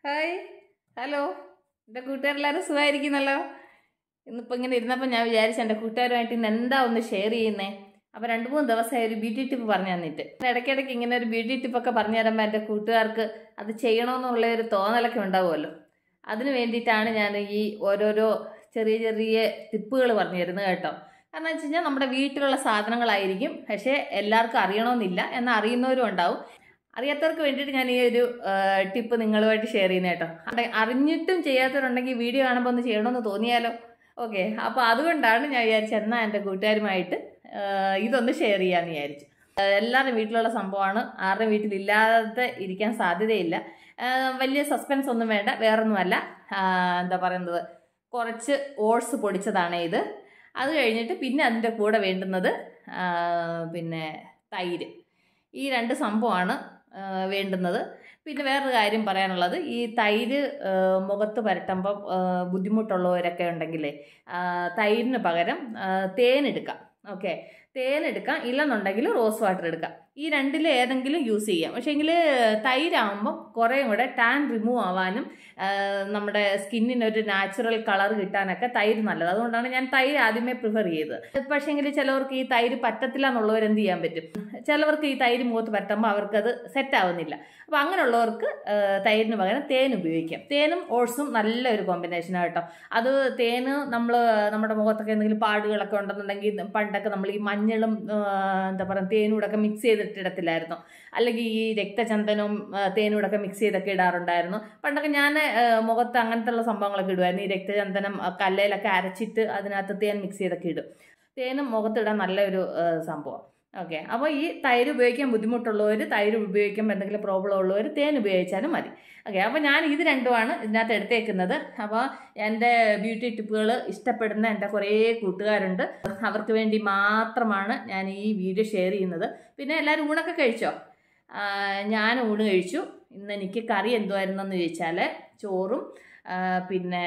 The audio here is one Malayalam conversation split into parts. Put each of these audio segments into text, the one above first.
ഹായ് ഹലോ എൻ്റെ കൂട്ടുകാരെല്ലാവരും സുഖമായിരിക്കുന്നല്ലോ ഇന്നിപ്പോൾ ഇങ്ങനെ ഇരുന്നപ്പോൾ ഞാൻ വിചാരിച്ചു എൻ്റെ കൂട്ടുകാരുമായിട്ട് ഇന്ന് എന്താ ഒന്ന് ഷെയർ ചെയ്യുന്നേ അപ്പോൾ രണ്ട് മൂന്ന് ദിവസമായി ഒരു ബ്യൂട്ടി ടിപ്പ് പറഞ്ഞു തന്നിട്ട് ഇടയ്ക്കിടയ്ക്ക് ഇങ്ങനെ ഒരു ബ്യൂട്ടി ടിപ്പൊക്കെ പറഞ്ഞു തരുമ്പോൾ എൻ്റെ കൂട്ടുകാർക്ക് അത് ചെയ്യണമെന്നുള്ള ഒരു തോന്നലൊക്കെ ഉണ്ടാവുമല്ലോ അതിന് വേണ്ടിയിട്ടാണ് ഞാൻ ഈ ഓരോരോ ചെറിയ ചെറിയ ടിപ്പുകൾ പറഞ്ഞു തരുന്നത് കേട്ടോ കാരണം വെച്ച് കഴിഞ്ഞാൽ നമ്മുടെ വീട്ടിലുള്ള സാധനങ്ങളായിരിക്കും പക്ഷേ എല്ലാവർക്കും അറിയണമെന്നില്ല എന്നാൽ അറിയുന്നവരും ഉണ്ടാവും അറിയാത്തവർക്ക് വേണ്ടിയിട്ട് ഞാൻ ഈ ഒരു ടിപ്പ് നിങ്ങളുമായിട്ട് ഷെയർ ചെയ്യുന്നത് കേട്ടോ അവിടെ അറിഞ്ഞിട്ടും ചെയ്യാത്തവരുണ്ടെങ്കിൽ വീഡിയോ കാണുമ്പോൾ ഒന്ന് ചെയ്യണമെന്ന് തോന്നിയാലോ ഓക്കെ അപ്പോൾ അതുകൊണ്ടാണ് ഞാൻ വിചാരിച്ചത് എന്നാൽ എൻ്റെ കൂട്ടുകാരുമായിട്ട് ആ, ഇതൊന്ന് ഷെയർ ചെയ്യാമെന്ന് വിചാരിച്ചു ആ, എല്ലാവരുടെയും വീട്ടിലുള്ള സംഭവമാണ് ആരുടെയും വീട്ടിലില്ലാതെ ഇരിക്കാൻ സാധ്യതയില്ല ആ, വലിയ സസ്പെൻസ് ഒന്നും വേണ്ട വേറൊന്നുമല്ല ആ, എന്താ പറയുന്നത് കുറച്ച് ഓട്സ് പൊടിച്ചതാണ് ഇത് അത് കഴിഞ്ഞിട്ട് പിന്നെ അതിൻ്റെ കൂടെ വേണ്ടുന്നത് ആ, പിന്നെ തൈര് ഈ രണ്ട് സംഭവമാണ് ആ, വേണ്ടുന്നത് പിന്നെ വേറൊരു കാര്യം പറയാനുള്ളത് ഈ തൈര് ആ, മുഖത്ത് പുരട്ടുമ്പോൾ ബുദ്ധിമുട്ടുള്ളവരൊക്കെ ഉണ്ടെങ്കിലേ ആ, തൈരിന് പകരം ആ, തേനെടുക്കാം ഓക്കെ തേനെടുക്കാം ഇല്ലെന്നുണ്ടെങ്കിൽ റോസ് വാട്ടർ എടുക്കാം ഈ രണ്ടിൽ ഏതെങ്കിലും യൂസ് ചെയ്യാം പക്ഷേ എങ്കിൽ തൈരാകുമ്പം കുറേയും കൂടെ ടാൻ റിമൂവ് ആവാനും ആ, നമ്മുടെ സ്കിന്നിന് ഒരു നാച്ചുറൽ കളർ കിട്ടാനൊക്കെ തൈര് നല്ലത് അതുകൊണ്ടാണ് ഞാൻ തൈര് ആദ്യമേ പ്രിഫർ ചെയ്തത് പക്ഷേങ്കിൽ ചിലവർക്ക് ഈ തൈര് പറ്റത്തില്ല എന്നുള്ളവർ എന്ത് ചെയ്യാൻ പറ്റും ചിലവർക്ക് ഈ തൈര് മുഖത്ത് പറ്റുമ്പോൾ അവർക്കത് സെറ്റ് ആവുന്നില്ല അപ്പോൾ അങ്ങനെയുള്ളവർക്ക് ആ, തൈരിന് പകരം തേൻ ഉപയോഗിക്കാം തേനും ഓട്സും നല്ലൊരു കോമ്പിനേഷനാണ് കേട്ടോ അത് തേന് നമ്മൾ നമ്മുടെ മുഖത്തൊക്കെ എന്തെങ്കിലും പാടുകളൊക്കെ ഉണ്ടെന്നുണ്ടെങ്കിൽ പണ്ടൊക്കെ നമ്മൾ ഈ മഞ്ഞളും ആ, എന്താ പറയുക തേനൂടൊക്കെ മിക്സ് ചെയ്തിട്ട് ഇടത്തില്ലായിരുന്നു അല്ലെങ്കിൽ ഈ രക്തചന്ദനവും ആ, തേനൂടൊക്കെ മിക്സ് ചെയ്തൊക്കെ ഇടാറുണ്ടായിരുന്നു പണ്ടൊക്കെ ഞാൻ ആ, മുഖത്ത് അങ്ങനത്തെ ഉള്ള സംഭവങ്ങളൊക്കെ ഇടുമായിരുന്നു ഈ രക്തചന്ദനം ആ, കല്ലയിലൊക്കെ അരച്ചിട്ട് അതിനകത്ത് തേൻ മിക്സ് ചെയ്തൊക്കെ ഇടും തേനും മുഖത്തിടാൻ നല്ലൊരു ആ, സംഭവം ഓക്കെ അപ്പോൾ ഈ തൈര് ഉപയോഗിക്കാൻ ബുദ്ധിമുട്ടുള്ളവർ തൈര് ഉപയോഗിക്കുമ്പോൾ എന്തെങ്കിലും പ്രോബ്ലം ഉള്ളവർ തേൻ ഉപയോഗിച്ചാലും മതി ഓക്കെ അപ്പോൾ ഞാൻ ഇത് രണ്ടുമാണ് ഇതിനകത്ത് എടുത്തേക്കുന്നത് അപ്പോൾ എൻ്റെ ബ്യൂട്ടി ടിപ്പുകൾ ഇഷ്ടപ്പെടുന്ന എൻ്റെ കുറേ കൂട്ടുകാരുണ്ട് അവർക്ക് വേണ്ടി മാത്രമാണ് ഞാൻ ഈ വീഡിയോ ഷെയർ ചെയ്യുന്നത് പിന്നെ എല്ലാവരും ഊണൊക്കെ കഴിച്ചോ ആ, ഞാൻ ഊണ് കഴിച്ചു ഇന്ന് എനിക്ക് കറി എന്തുമായിരുന്നെന്ന് ചോദിച്ചാൽ ചോറും ആ, പിന്നെ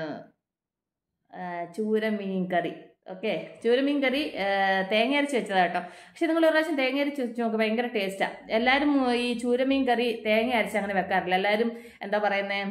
ആ, ചൂരമീൻ കറി ഓക്കെ ചൂരമീൻ കറി ആ, തേങ്ങ അരച്ച് വെച്ചതാ കേട്ടോ പക്ഷെ നിങ്ങൾ ഒരു പ്രാവശ്യം തേങ്ങ അരച്ച് വെച്ച് നോക്ക് ഭയങ്കര ടേസ്റ്റാണ് എല്ലാവരും ഈ ചൂരമീൻ കറി തേങ്ങ അരച്ച് അങ്ങനെ വെക്കാറില്ല എല്ലാവരും എന്താ പറയുന്നത്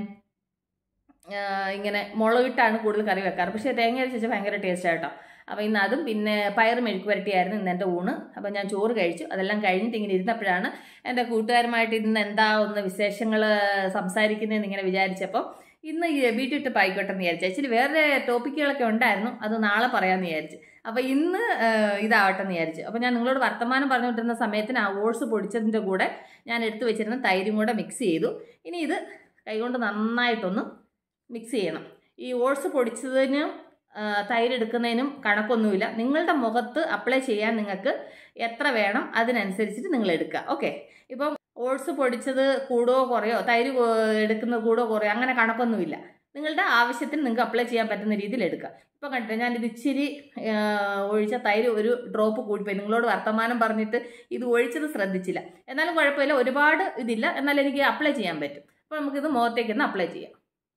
ഇങ്ങനെ മുളകിട്ടാണ് കൂടുതൽ കറി വെക്കാറ് പക്ഷേ തേങ്ങ അരച്ച് വെച്ചാൽ ഭയങ്കര ടേസ്റ്റാണ് കേട്ടോ അപ്പോൾ ഇന്ന് അതും പിന്നെ പയർ മെഴുക്ക് പുരട്ടിയായിരുന്നു ഇന്ന് എൻ്റെ ഊണ് അപ്പോൾ ഞാൻ ചോറ് കഴിച്ചു അതെല്ലാം കഴിഞ്ഞിട്ട് ഇങ്ങനെ ഇരുന്നപ്പോഴാണ് എൻ്റെ കൂട്ടുകാരുമായിട്ട് ഇന്ന് എന്താ ഒന്ന് വിശേഷങ്ങൾ സംസാരിക്കുന്നതെന്ന് ഇങ്ങനെ വിചാരിച്ചപ്പോൾ ഇന്ന് ഈ ബ്യൂട്ടി ടിപ്പ് ആയിക്കോട്ടെ എന്ന് വിചാരിച്ചു ആക്ച്വലി വേറെ ടോപ്പിക്കുകളൊക്കെ ഉണ്ടായിരുന്നു അത് നാളെ പറയാമെന്ന് വിചാരിച്ചു അപ്പോൾ ഇന്ന് ആ, ഇതാവട്ടെ എന്ന് വിചാരിച്ചു അപ്പോൾ ഞാൻ നിങ്ങളോട് വർത്തമാനം പറഞ്ഞുകൊണ്ടിരുന്ന സമയത്തിന് ആ ഓട്സ് പൊടിച്ചതിൻ്റെ കൂടെ ഞാൻ എടുത്തു വെച്ചിരുന്ന തൈരും കൂടെ മിക്സ് ചെയ്തു ഇനി ഇത് കൈകൊണ്ട് നന്നായിട്ടൊന്ന് മിക്സ് ചെയ്യണം ഈ ഓട്സ് പൊടിച്ചതിനും ആ, തൈര് എടുക്കുന്നതിനും കണക്കൊന്നുമില്ല നിങ്ങളുടെ മുഖത്ത് അപ്ലൈ ചെയ്യാൻ നിങ്ങൾക്ക് എത്ര വേണം അതിനനുസരിച്ചിട്ട് നിങ്ങൾ എടുക്കുക ഓക്കെ ഇപ്പം ഓട്സ് പൊടിച്ചത് കൂടോ കുറയോ തൈര് കൂ- എടുക്കുന്നത് കൂടോ കുറയോ അങ്ങനെ കണക്കൊന്നുമില്ല നിങ്ങളുടെ ആവശ്യത്തിന് നിങ്ങൾക്ക് അപ്ലൈ ചെയ്യാൻ പറ്റുന്ന രീതിയിൽ എടുക്കുക ഇപ്പം കണ്ടിട്ട് ഞാനിത് ഇച്ചിരി ആ, ഒഴിച്ച തൈര് ഒരു ഡ്രോപ്പ് കൂടിപ്പോയി നിങ്ങളോട് വർത്തമാനം പറഞ്ഞിട്ട് ഇത് ഒഴിച്ചത് ശ്രദ്ധിച്ചില്ല എന്നാലും കുഴപ്പമില്ല ഒരുപാട് ഇതില്ല എന്നാൽ എനിക്ക് അപ്ലൈ ചെയ്യാൻ പറ്റും അപ്പോൾ നമുക്കിത് മുഖത്തേക്ക് ഒന്ന് അപ്ലൈ ചെയ്യാം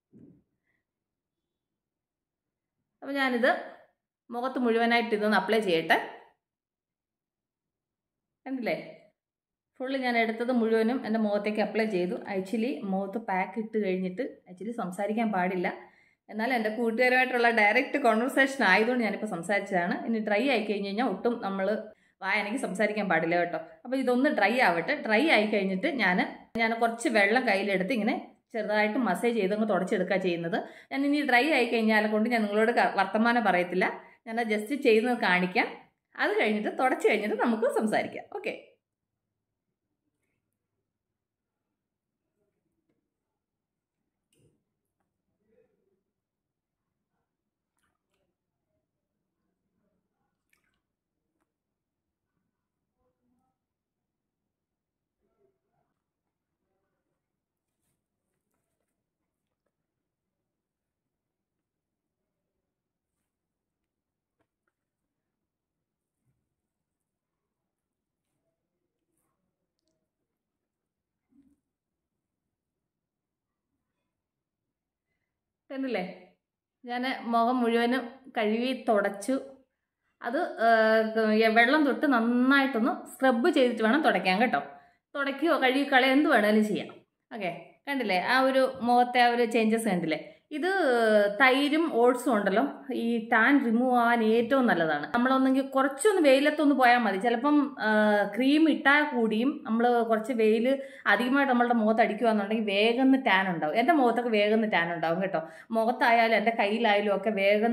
അപ്പോൾ ഞാനിത് മുഖത്ത് മുഴുവനായിട്ട് ഇതൊന്ന് അപ്ലൈ ചെയ്യട്ടെ കണ്ടില്ലേ ഫുള്ള് ഞാൻ എടുത്തത് മുഴുവനും എൻ്റെ മുഖത്തേക്ക് അപ്ലൈ ചെയ്തു ആക്ച്വലി മുഖത്ത് പാക്ക് ഇട്ട് കഴിഞ്ഞിട്ട് ആക്ച്വലി സംസാരിക്കാൻ പാടില്ല എന്നാൽ എൻ്റെ കൂട്ടുകാരുമായിട്ടുള്ള ഡയറക്റ്റ് കോൺവെർസേഷൻ ആയതുകൊണ്ട് ഞാനിപ്പോൾ സംസാരിച്ചതാണ് ഇനി ഡ്രൈ ആയി കഴിഞ്ഞ് കഴിഞ്ഞാൽ ഒട്ടും നമ്മൾ വായ എനിക്ക് സംസാരിക്കാൻ പാടില്ല കേട്ടോ അപ്പോൾ ഇതൊന്ന് ഡ്രൈ ആവട്ടെ ഡ്രൈ ആയി കഴിഞ്ഞിട്ട് ഞാൻ ഞാൻ കുറച്ച് വെള്ളം കയ്യിലെടുത്ത് ഇങ്ങനെ ചെറുതായിട്ട് മസാജ് ചെയ്തങ്ങ് തുടച്ചെടുക്കുക ചെയ്യുന്നത് ഞാൻ ഇനി ഡ്രൈ ആയി കഴിഞ്ഞാൽ കൊണ്ട് ഞാൻ നിങ്ങളോട് ക- വർത്തമാനം പറയത്തില്ല ഞാൻ ജസ്റ്റ് ചെയ്യുന്നത് കാണിക്കാം അത് കഴിഞ്ഞിട്ട് തുടച്ച് കഴിഞ്ഞിട്ട് നമുക്ക് സംസാരിക്കാം ഓക്കെ കണ്ടില്ലേ ഞാൻ മുഖം മുഴുവനും കഴുകി തുടച്ചു അത് ആ, വെള്ളം തൊട്ട് നന്നായിട്ടൊന്ന് സ്ക്രബ് ചെയ്തിട്ട് വേണം തുടയ്ക്കാൻ കേട്ടോ തുടയ്ക്കുകയോ കഴുകി കളയോ എന്ത് വേണേലും ചെയ്യാം ഓക്കെ കണ്ടില്ലേ ആ ഒരു മുഖത്തെ ആ ഒരു ചേഞ്ചസ് കണ്ടില്ലേ ഇത് തൈരും ഓട്സും ഉണ്ടല്ലോ ഈ ടാൻ റിമൂവ് ആവാൻ ഏറ്റവും നല്ലതാണ് നമ്മളൊന്നെങ്കിൽ കുറച്ചൊന്ന് വെയിലത്തൊന്ന് പോയാൽ മതി ചിലപ്പം ക്രീം ഇട്ടാൽ കൂടിയും നമ്മൾ കുറച്ച് വെയിൽ അധികമായിട്ട് നമ്മളുടെ മുഖത്ത് അടിക്കുകയെന്നുണ്ടെങ്കിൽ വേഗം ടാൻ ഉണ്ടാവും എൻ്റെ മുഖത്തൊക്കെ വേഗം ടാൻ ഉണ്ടാവും കേട്ടോ മുഖത്തായാലും എൻ്റെ കയ്യിലായാലും ഒക്കെ വേഗം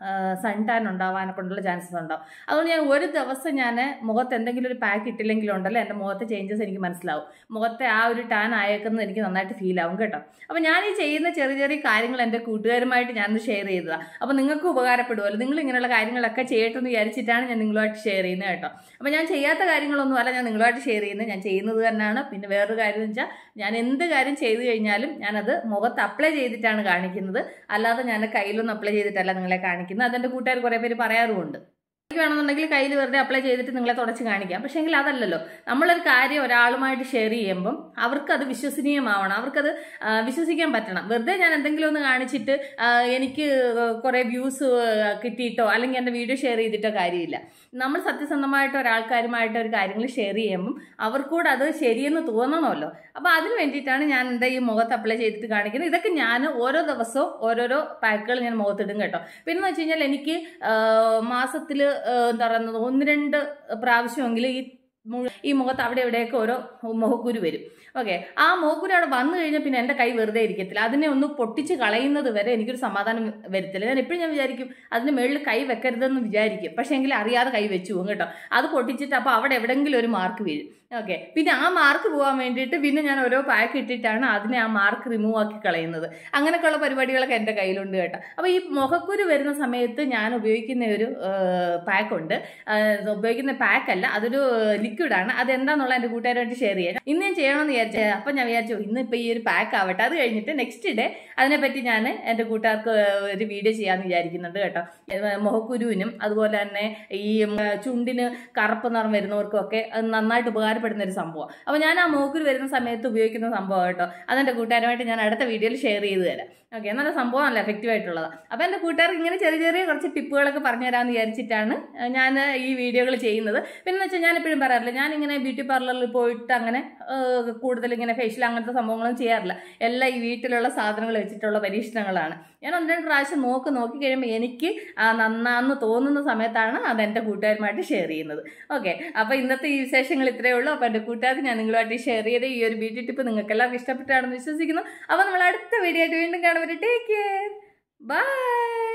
സൺ ടാൻ ഉണ്ടാവാനൊക്കെ ഉള്ള ചാൻസസ് ഉണ്ടാവും അതുകൊണ്ട് ഞാൻ ഒരു ദിവസം ഞാൻ മുഖത്ത് എന്തെങ്കിലും ഒരു പാക്ക് ഇട്ടില്ലെങ്കിലും ഉണ്ടല്ലോ എൻ്റെ മുഖത്തെ ചേഞ്ചസ് എനിക്ക് മനസ്സിലാവും മുഖത്തെ ആ ഒരു ടാൻ ആയേക്കുന്നത് എനിക്ക് നന്നായിട്ട് ഫീൽ ആവും കേട്ടോ അപ്പോൾ ഞാൻ ഈ ചെയ്യുന്ന ചെറിയ ചെറിയ കാര്യങ്ങൾ എൻ്റെ കൂട്ടുകാരുമായിട്ട് ഞാനൊന്ന് ഷെയർ ചെയ്തതാണ് അപ്പോൾ നിങ്ങൾക്ക് ഉപകാരപ്പെടുമല്ലോ നിങ്ങൾ ഇങ്ങനെയുള്ള കാര്യങ്ങളൊക്കെ ചെയ്യട്ടെ എന്ന് വിചാരിച്ചിട്ടാണ് ഞാൻ നിങ്ങളുമായിട്ട് ഷെയർ ചെയ്യുന്നത് കേട്ടോ അപ്പോൾ ഞാൻ ചെയ്യാത്ത കാര്യങ്ങളൊന്നും അല്ല ഞാൻ നിങ്ങളുമായിട്ട് ഷെയർ ചെയ്യുന്നത് ഞാൻ ചെയ്യുന്നത് തന്നെയാണ് പിന്നെ വേറൊരു കാര്യം എന്ന് വെച്ചാൽ ഞാൻ എന്ത് കാര്യം ചെയ്തു കഴിഞ്ഞാലും ഞാനത് മുഖത്ത് അപ്ലൈ ചെയ്തിട്ടാണ് കാണിക്കുന്നത് അല്ലാതെ ഞാൻ കയ്യിലൊന്നും അപ്ലൈ ചെയ്തിട്ടല്ല നിങ്ങളെ കാണിക്കുന്നത് അതെൻ്റെ കൂട്ടുകാർ കുറേ പേര് പറയാറുമുണ്ട് എനിക്ക് വേണമെന്നുണ്ടെങ്കിൽ കയ്യിൽ വെറുതെ അപ്ലൈ ചെയ്തിട്ട് നിങ്ങളെ തുടച്ച് കാണിക്കാം പക്ഷേ എങ്കിൽ അതല്ലല്ലോ നമ്മളൊരു കാര്യം ഒരാളുമായിട്ട് ഷെയർ ചെയ്യുമ്പം അവർക്കത് വിശ്വസനീയമാവണം അവർക്കത് ആ, വിശ്വസിക്കാൻ പറ്റണം വെറുതെ ഞാൻ എന്തെങ്കിലും ഒന്ന് കാണിച്ചിട്ട് ആ, എനിക്ക് കുറേ വ്യൂസ് കിട്ടിയിട്ടോ അല്ലെങ്കിൽ എൻ്റെ വീഡിയോ ഷെയർ ചെയ്തിട്ടോ കാര്യമില്ല നമ്മൾ സത്യസന്ധമായിട്ട് ഒരാൾക്കാരുമായിട്ട് ഒരു കാര്യങ്ങൾ ഷെയർ ചെയ്യുമ്പം അവർക്കൂടെ അത് ശരിയെന്ന് തോന്നണമല്ലോ അപ്പോൾ അതിന് വേണ്ടിയിട്ടാണ് ഞാൻ എൻ്റെ ഈ മുഖത്ത് അപ്ലൈ ചെയ്തിട്ട് കാണിക്കുന്നത് ഇതൊക്കെ ഞാൻ ഓരോ ദിവസവും ഓരോരോ പാക്കുകൾ ഞാൻ മുഖത്തിടും കേട്ടോ പിന്നെ എന്ന് വെച്ച് കഴിഞ്ഞാൽ എനിക്ക് മാസത്തിൽ എന്താ പറയുന്നത് ഒന്ന് രണ്ട് പ്രാവശ്യമെങ്കിലും ഈ മു- ഈ മുഖത്ത് അവിടെ ഇവിടെയൊക്കെ ഓരോ മുഖക്കുരു വരും ഓക്കെ ആ മുഖക്കുരു അവിടെ വന്നു കഴിഞ്ഞാൽ പിന്നെ എൻ്റെ കൈ വെറുതെ ഇരിക്കത്തില്ല അതിനെ ഒന്ന് പൊട്ടിച്ച് കളയുന്നത് വരെ എനിക്കൊരു സമാധാനം വരത്തില്ല ഞാൻ എപ്പോഴും ഞാൻ വിചാരിക്കും അതിന് മുകളിൽ കൈ വെക്കരുതെന്ന് വിചാരിക്കും പക്ഷേ എങ്കിൽ അറിയാതെ കൈ വെച്ചു പോകും കേട്ടോ അത് പൊട്ടിച്ചിട്ട് അപ്പോൾ അവിടെ എവിടെയെങ്കിലും ഒരു മാർക്ക് വീഴും ഓക്കെ പിന്നെ ആ മാർക്ക് പോകാൻ വേണ്ടിയിട്ട് പിന്നെ ഞാൻ ഓരോ പാക്ക് ഇട്ടിട്ടാണ് അതിനെ ആ മാർക്ക് റിമൂവ് ആക്കി കളയുന്നത് അങ്ങനെയൊക്കെയുള്ള പരിപാടികളൊക്കെ എൻ്റെ കയ്യിലുണ്ട് കേട്ടോ അപ്പോൾ ഈ മുഖക്കുരു വരുന്ന സമയത്ത് ഞാൻ ഉപയോഗിക്കുന്ന ഒരു പാക്കുണ്ട് ഉപയോഗിക്കുന്ന പാക്കല്ല അതൊരു ലിക്വിഡാണ് അതെന്താന്നുള്ള എൻ്റെ കൂട്ടുകാരായിട്ട് ഷെയർ ചെയ്യാം ഇന്ന് ഞാൻ ചെയ്യണമെന്ന് വിചാരിച്ചത് അപ്പം ഞാൻ വിചാരിച്ചു ഇന്ന് ഇപ്പോൾ ഈ ഒരു പാക്ക് ആവട്ടെ അത് കഴിഞ്ഞിട്ട് നെക്സ്റ്റ് ഡേ അതിനെപ്പറ്റി ഞാൻ എൻ്റെ കൂട്ടുകാർക്ക് ഒരു വീഡിയോ ചെയ്യാമെന്ന് വിചാരിക്കുന്നുണ്ട് കേട്ടോ ഏഹ് മുഖക്കുരുവിനും അതുപോലെ തന്നെ ഈ ഉം, ചുണ്ടിന് കറുപ്പ് നിറം വരുന്നവർക്കും ഒക്കെ അത് നന്നായിട്ട് ഉപകാരപ്പെടുന്ന ഒരു സംഭവം അപ്പോൾ ഞാൻ ആ മുഖക്കുരു വരുന്ന സമയത്ത് ഉപയോഗിക്കുന്ന സംഭവം കേട്ടോ അതെൻ്റെ കൂട്ടുകാരുമായിട്ട് ഞാൻ അടുത്ത വീഡിയോയിൽ ഷെയർ ചെയ്ത് തരാം ഓക്കെ നല്ല സംഭവം നല്ല എഫക്റ്റീവ് ആയിട്ടുള്ളത് അപ്പോൾ എൻ്റെ കൂട്ടുകാർക്ക് ഇങ്ങനെ ചെറിയ ചെറിയ കുറച്ച് ടിപ്പുകളൊക്കെ പറഞ്ഞു തരാമെന്ന് വിചാരിച്ചിട്ടാണ് ഏഹ്, ഞാൻ ഈ വീഡിയോകൾ ചെയ്യുന്നത് പിന്നെ എന്ന് വെച്ചാൽ ഞാൻ എപ്പോഴും പറയാറില്ല ഞാനിങ്ങനെ ബ്യൂട്ടി പാർലറിൽ പോയിട്ട് അങ്ങനെ ഏഹ്, കൂടുതൽ ഇങ്ങനെ ഫേഷ്യൽ അങ്ങനത്തെ സംഭവങ്ങളൊന്നും ചെയ്യാറില്ല എല്ലാം ഈ വീട്ടിലുള്ള സാധനങ്ങൾ വെച്ചിട്ടുള്ള പരീക്ഷണങ്ങളാണ് ഞാൻ ഒന്ന് രണ്ട് പ്രാവശ്യം നോക്ക് നോക്കി കഴിയുമ്പോൾ എനിക്ക് ആ നന്നാന്ന് തോന്നുന്ന സമയത്താണ് അത് എൻ്റെ കൂട്ടുകാരുമായിട്ട് ഷെയർ ചെയ്യുന്നത് ഓക്കെ അപ്പോൾ ഇന്നത്തെ ഈ വിശേഷങ്ങൾ ഇത്രയേ ഉള്ളൂ അപ്പോൾ എൻ്റെ കൂട്ടുകാർക്ക് ഞാൻ നിങ്ങളുമായിട്ട് ഷെയർ ചെയ്ത ഈ ഒരു ബ്യൂട്ടി ടിപ്പ് നിങ്ങൾക്ക് എല്ലാവർക്കും ഇഷ്ടപ്പെട്ടാണെന്ന് വിശ്വസിക്കുന്നു അപ്പോൾ നമ്മൾ അടുത്ത വീഡിയോ ആയിട്ട് വീണ്ടും കാണുമ്പോൾ ടേക്ക് കെയർ ബൈ